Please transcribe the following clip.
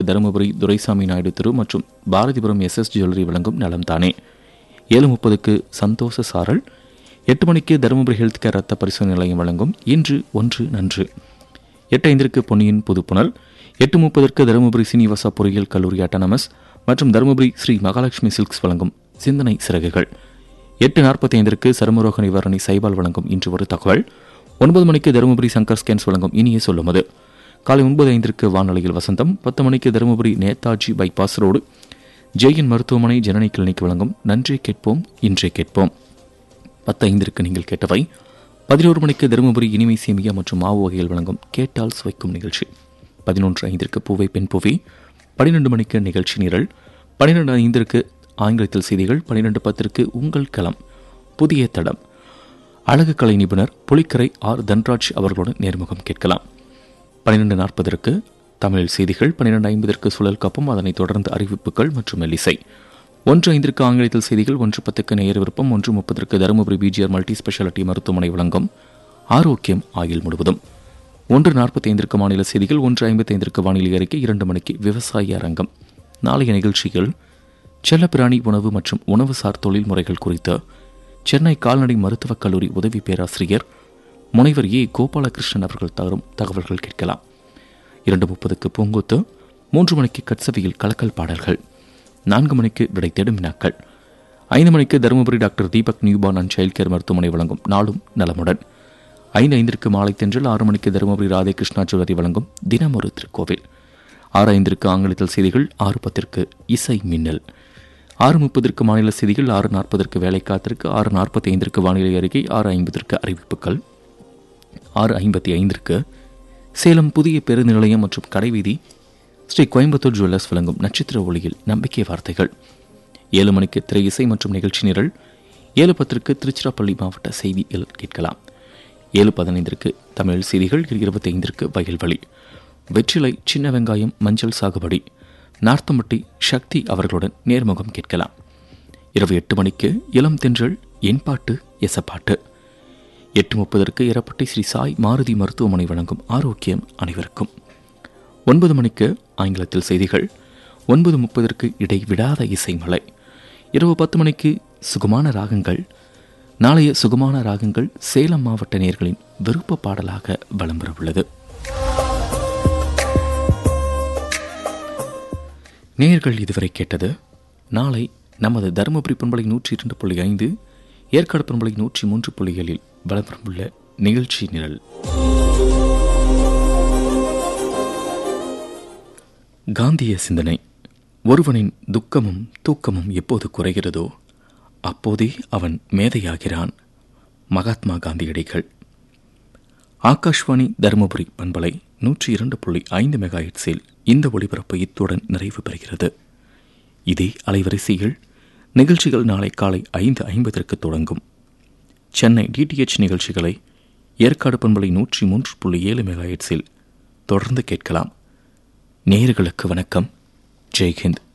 தருமபுரி துரைசாமி நாயுடு திரு மற்றும் Bharathipuram S S jewellery வழங்கும் நலம் தானே ஏழு முப்பதுக்கு சந்தோஷ சாரல் எட்டு மணிக்கு தருமபுரி ஹெல்த் கேர் ரத்த பரிசோதனை நிலையம் வழங்கும் இன்று ஒன்று நன்று எட்டு ஐந்திற்கு பொன்னியின் புதுப்புணல் எட்டு முப்பதற்கு தருமபுரி சீனிவாசா பொறியியல் கல்லூரி அட்டானமஸ் மற்றும் தருமபுரி ஸ்ரீ மகாலட்சுமி சில்க்ஸ் வழங்கும் சிந்தனை சிறகுகள் எட்டு நாற்பத்தி ஐந்திற்கு சருமரோக நிவாரணி சைபால் வழங்கும் இன்று ஒரு தகவல் ஒன்பது மணிக்கு தருமபுரி சங்கர் ஸ்கேன்ஸ் வழங்கும் இனிய சொல்லுமது காலை ஒன்பது ஐந்திற்கு வானொலியில் வசந்தம் பத்து மணிக்கு தருமபுரி நேதாஜி பைபாஸ் ரோடு ஜெயின் மருத்துவமனை ஜனனி கிளினிக் வழங்கும் நன்றி கேட்போம் இன்றே கேட்போம் பத்து ஐந்திற்கு நீங்கள் கேட்டவை பதினோரு மணிக்கு தருமபுரி இனிமை சேமியா மற்றும் மாவு வகைகள் வழங்கும் கேட்டால் சுவைக்கும் நிகழ்ச்சி பதினொன்று ஐந்திற்கு பூவை பெண் பூவி பன்னிரெண்டு மணிக்கு நிகழ்ச்சி நிரல் பன்னிரெண்டு ஐந்திற்கு ஆங்கிலத்தில் செய்திகள் பன்னிரெண்டு பத்திற்கு உங்கள் களம் புதிய தடம் அழகு கலை நிபுணர் புலிக்கரை ஆர் தன்ராஜ் அவர்களுடன் நேர்முகம் கேட்கலாம் பன்னிரெண்டு நாற்பதற்கு தமிழில் செய்திகள் பன்னிரெண்டு ஐம்பதற்கு சுழல் கப்பம் அதனைத் தொடர்ந்து அறிவிப்புகள் மற்றும் மெல்லிசை ஒன்று ஐந்திற்கு ஆங்கிலத்தில் செய்திகள் ஒன்று பத்துக்கு நேர் விருப்பம் ஒன்று முப்பதற்கு தருமபுரி பிஜிஆர் மல்டி ஸ்பெஷாலிட்டி மருத்துவமனை வழங்கும் ஆரோக்கியம் ஆயுள் முழுவதும் ஒன்று நாற்பத்தி ஐந்திற்கு மாநில செய்திகள் ஒன்று ஐம்பத்தி ஐந்திற்கு வானிலை அறிக்கை இரண்டு மணிக்கு விவசாய அரங்கம் நாளைய நிகழ்ச்சிகள் செல்லப்பிராணி உணவு மற்றும் உணவுசார் தொழில் முறைகள் குறித்த சென்னை கால்நடை மருத்துவக் கல்லூரி உதவி பேராசிரியர் முனைவர் ஏ கோபாலகிருஷ்ணன் அவர்கள் தரும் தகவல்கள் கேட்கலாம் இரண்டு முப்பதுக்கு பூங்கொத்து மூன்று மணிக்கு கட்சவியில் கலக்கல் பாடல்கள் நான்கு மணிக்கு விடை தேடும் வினாக்கள் ஐந்து மணிக்கு Dharmapuri doctor Deepak newborn and child care மருத்துவமனை வழங்கும் நாளும் நலமுடன் ஐந்து ஐந்திற்கு மாலை தென்றல் ஆறு மணிக்கு தருமபுரி ராதே கிருஷ்ணா ஜுவல்லரி வழங்கும் தினமொரு திருக்கோவில் ஆறு ஐந்திற்கு ஆங்கிலத்தில் செய்திகள் ஆறு பத்திற்கு இசை மின்னல் ஆறு முப்பதற்கு மாநில செய்திகள் ஆறு நாற்பதற்கு வேலை காத்திற்கு ஆறு நாற்பத்தி ஐந்திற்கு வானிலை அறிக்கை ஆறு ஐம்பதற்கு அறிவிப்புகள் ஆறு ஐம்பத்தி ஐந்திற்கு சேலம் புதிய பேருந்து நிலையம் மற்றும் கடைவீதி ஸ்ரீ கோயம்புத்தூர் ஜுவல்லர்ஸ் வழங்கும் நட்சத்திர ஒளியில் நம்பிக்கை வார்த்தைகள் ஏழு மணிக்கு திரை இசை மற்றும் நிகழ்ச்சி நிரல் ஏழு பத்திற்கு திருச்சிராப்பள்ளி மாவட்ட செய்திகள் கேட்கலாம் ஏழு பதினைந்திற்கு தமிழ் செய்திகள் இருபத்தி ஐந்திற்கு வயல்வெளி வெற்றிலை சின்ன வெங்காயம் மஞ்சள் சாகுபடி நார்த்தம்பட்டி சக்தி அவர்களுடன் நேர்முகம் கேட்கலாம் இரவு எட்டு மணிக்கு இளம் தென்றல் என் பாட்டு எசப்பாட்டு எட்டு முப்பதற்கு இரப்பட்டி ஸ்ரீ சாய் மாருதி மருத்துவமனை வழங்கும் ஆரோக்கியம் அனைவருக்கும் ஒன்பது மணிக்கு ஆங்கிலத்தில் செய்திகள் ஒன்பது முப்பதற்கு இடைவிடாத இசைமலை இரவு பத்து மணிக்கு சுகமான ராகங்கள் நாளைய சுகமான ராகங்கள் சேலம் மாவட்ட நேர்களின் விருப்ப பாடலாக வலம் வரவுள்ளது நேயர்கள் இதுவரை கேட்டது நாளை நமது தருமபுரி பண்பலை நூற்றி இரண்டு புள்ளி ஐந்து ஏற்காடு பண்பலை நூற்றி மூன்று புள்ளிகளில் வளம்பரமுள்ள நிகழ்ச்சி நிரல் காந்திய சிந்தனை ஒருவனின் துக்கமும் தூக்கமும் எப்போது குறைகிறதோ அப்போதே அவன் மேதையாகிறான் மகாத்மா காந்தியடிகள் ஆகாஷ்வாணி தருமபுரி பண்பலை நூற்றி இரண்டு புள்ளி ஐந்து மெகாஹெட்ஸில் இந்த ஒளிபரப்பு இத்துடன் நிறைவு பெறுகிறது இதே அலைவரிசையில் நிகழ்ச்சிகள் நாளை காலை ஐந்து ஐம்பதற்கு தொடங்கும் சென்னை டிடிஎச் நிகழ்ச்சிகளை ஏற்காடு பண்பலை நூற்றி மூன்று புள்ளி ஏழு மெகாஹெட்ஸில் தொடர்ந்து கேட்கலாம் நேயர்களுக்கு வணக்கம் ஜெய்ஹிந்த்